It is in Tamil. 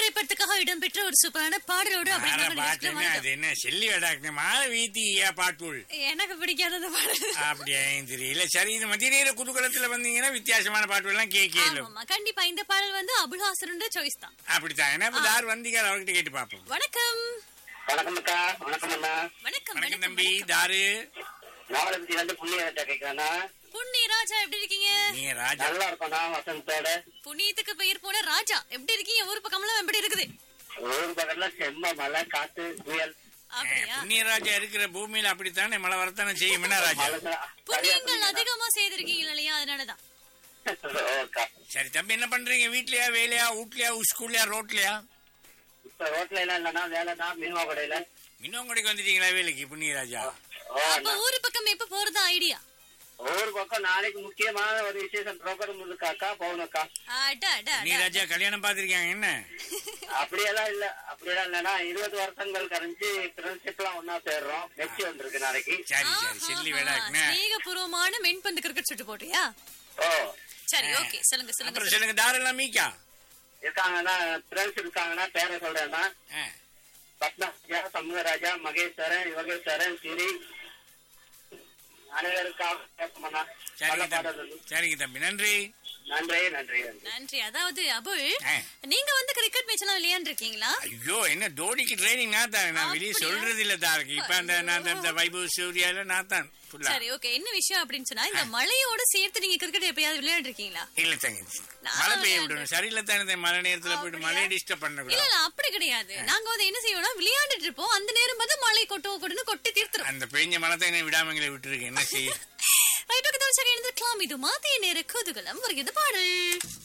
திரைப்படத்துக்காக இடம்பெற்ற ஒரு சூப்பரான பாடலோடு அப்படி யார நம்ம நிகழ்ச்சியில பாத்தேன்னா அது வந்துட்டோம். என்ன செல்லி வேடாக்கு மாலை வீத்தியா பாட்டுள் எனக்கு பிடிக்காத பாடல் அப்படியா தெரியல சரி இது மதிய நேர குதூகலத்துல வந்தீங்கன்னா வித்தியாசமான பாட்டு எல்லாம் கேட்கல ஆமாமா கண்டிப்பா இந்த பாடல் வந்து அபுல்ஹாசனோட சாய்ஸ் தான் அப்படித்தான் ஏன்னா இப்ப யார் வந்தீங்க அவர்கிட்ட கேட்டு பாப்போம் வணக்கம் வணக்கம் அக்கா வணக்கம் அண்ணா வணக்கம் வணக்கம் தம்பி தாரு நாவலத்தி வந்து புண்ணியத்தை கேட்கிறேன்னா புண்ணிய ராஜா எப்படி இருக்கீங்க நீங்க ராஜா நல்லா இருக்கோண்ணா வசந்தத்தோட புண்ணியத்துக்கு பெயர் போன ராஜா எப்படி இருக்கீங்க ஊர் பக்கம்லாம் எப்படி இருக்குது ஊர் பக்கத்துல செம்ம மழை காத்து புயல் அப்படியா புண்ணியராஜா இருக்கிற பூமியில அப்படித்தானே மழை வரத்தானே செய்யும் என்ன ராஜா மழை தான். புண்ணியங்கள் அதிகமா செய்திருக்கீங்க இல்லையா அதனாலதான் ஓக்கா. சரி தம்பி என்ன பண்றீங்க வீட்லயா வேலையா வீட்லயா ஸ்கூல்லயா ரோட்லயா இப்ப ரோட்ல எல்லாம் இல்லைன்னா வேலைன்னா மீனவா கடையில மின்னோங்கடைக்கு வந்துட்டீங்களா வேலைக்கு புண்ணியராஜா ஓ, அப்ப அண்ணா. ஊரு பக்கம் எப்ப போறதா ஐடியா ஊர் பக்கம் நாளைக்கு முக்கியமான ஒரு விசேஷம் புரோக்கர் இருக்காக்கா போகணும்க்கா அட அட அட புண்ணியராஜா கல்யாணம் பாத்திருக்காங்க என்ன அப்படியெல்லாம் இல்ல அப்படியெல்லாம் இல்லைன்னா இருபது வருஷங்கள் கரைஞ்சு ஃப்ரெண்ட்ஷிப் எல்லாம் ஒன்னா சேர்றோம் மெச்சி வந்திருக்கு நாளைக்கு சரி சரி செல்லி வேடாக்குன்னு ஸ்நேகபூர்வமான மென்பந்து கிரிக்கெட் சுட்டு போட்டியா ஓ சரி ஓகே சொல்லுங்க சொல்லுங்க அப்புறம் சொல்லுங்க. சொல்லுங்க தாரெல்லாம் மீக்கா இருக்காங்கன்னா ஃப்ரெண்ட்ஸ் இருக்காங்கன்னா பேரை சொல்றேன்னா ஆ. பத்மராஜா சண்முகராஜா மகேஸ்வரன் யோகேஸ்வரன் சிரி அனைவருக்காக கேட்போம்ண்ணா. நல்ல சரிங்க பாடல் தம்பி இது. சரிங்க தம்பி நன்றி நன்றி நன்றி நன்றி நன்றி அதாவது அபுல் ஆ. நீங்க வந்து கிரிக்கெட் மேட்ச் எல்லாம் விளையாண்டுருக்கீங்களா ஐயோ என்ன தோனிக்கு ட்ரைனிங் நான் தான் நான் வெளியே அப்படியா? சொல்றது இல்ல தாருக்கு இப்ப அந்த நான் அந்த- அந்த வைபவ் சூர்யால நான் தான் ஃபுல்லா சரி ஓகே என்ன விஷயம் அப்படின்னு சொன்னா இந்த மழையோட சேர்த்து நீங்க கிரிக்கெட் எப்பயாவது விளையாண்டுருக்கீங்களா இல்ல தங்கச்சி நான் மழை பெய்ய விளையாண்டேன். விடணும் சரியில்ல தானே இந்த மழை நேரத்துல போயிட்டு அப்படியா? மழையை டிஸ்டர்ப் பண்ண இல்ல கூடாது இல்ல அப்படி கிடையாது நாங்க வந்து என்ன செய்வோம்னா விளையாண்டுட்டு இருப்போம் அந்த நேரம் பார்த்து மழை கொட்டுவோம் கொட்டுன்னு கொட்டி தீர்த்துரும் அந்த பெஞ்ச மழை தான் என்ன விடாம எங்களை விட்டுருக்கு என்ன செய்ய ரைட் ஓகே தவிர சரி எழுந்திருக்கலாம் இது மாத்திய நேர குதூகலம் வருகிறது பாடல்